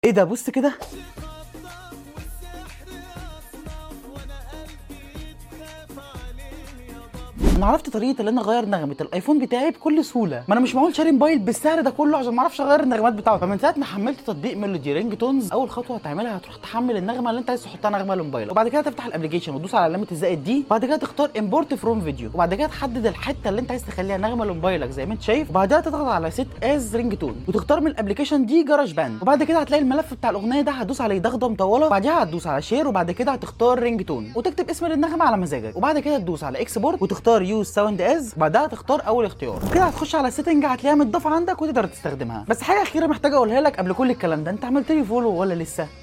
ايه ده بص كده انا عرفت طريقه ان انا اغير نغمه الايفون بتاعي بكل سهوله ما انا مش معقول شاري موبايل بالسعر ده كله عشان ما اعرفش اغير النغمات بتاعته فمن ساعه ما حملت تطبيق ميلودي رينج تونز اول خطوه هتعملها هتروح تحمل النغمه اللي انت عايز تحطها نغمه لموبايلك وبعد كده تفتح الابلكيشن وتدوس على علامه الزائد دي وبعد كده تختار امبورت فروم فيديو وبعد كده تحدد الحته اللي انت عايز تخليها نغمه لموبايلك زي ما انت شايف وبعدها تضغط على سيت از رينج تون وتختار من الابلكيشن دي جراج باند وبعد كده هتلاقي الملف بتاع الاغنيه ده هتدوس عليه ضغطه مطوله وبعدها هتدوس على شير وبعد كده هتختار رينج تون وتكتب اسم النغمه على مزاجك وبعد كده تدوس على اكسبورت وتختار يوز ساوند از وبعدها تختار اول اختيار وكده هتخش على السيتنج هتلاقيها متضافه عندك وتقدر تستخدمها بس حاجه اخيره محتاجه اقولها لك قبل كل الكلام ده انت عملت لي فولو ولا لسه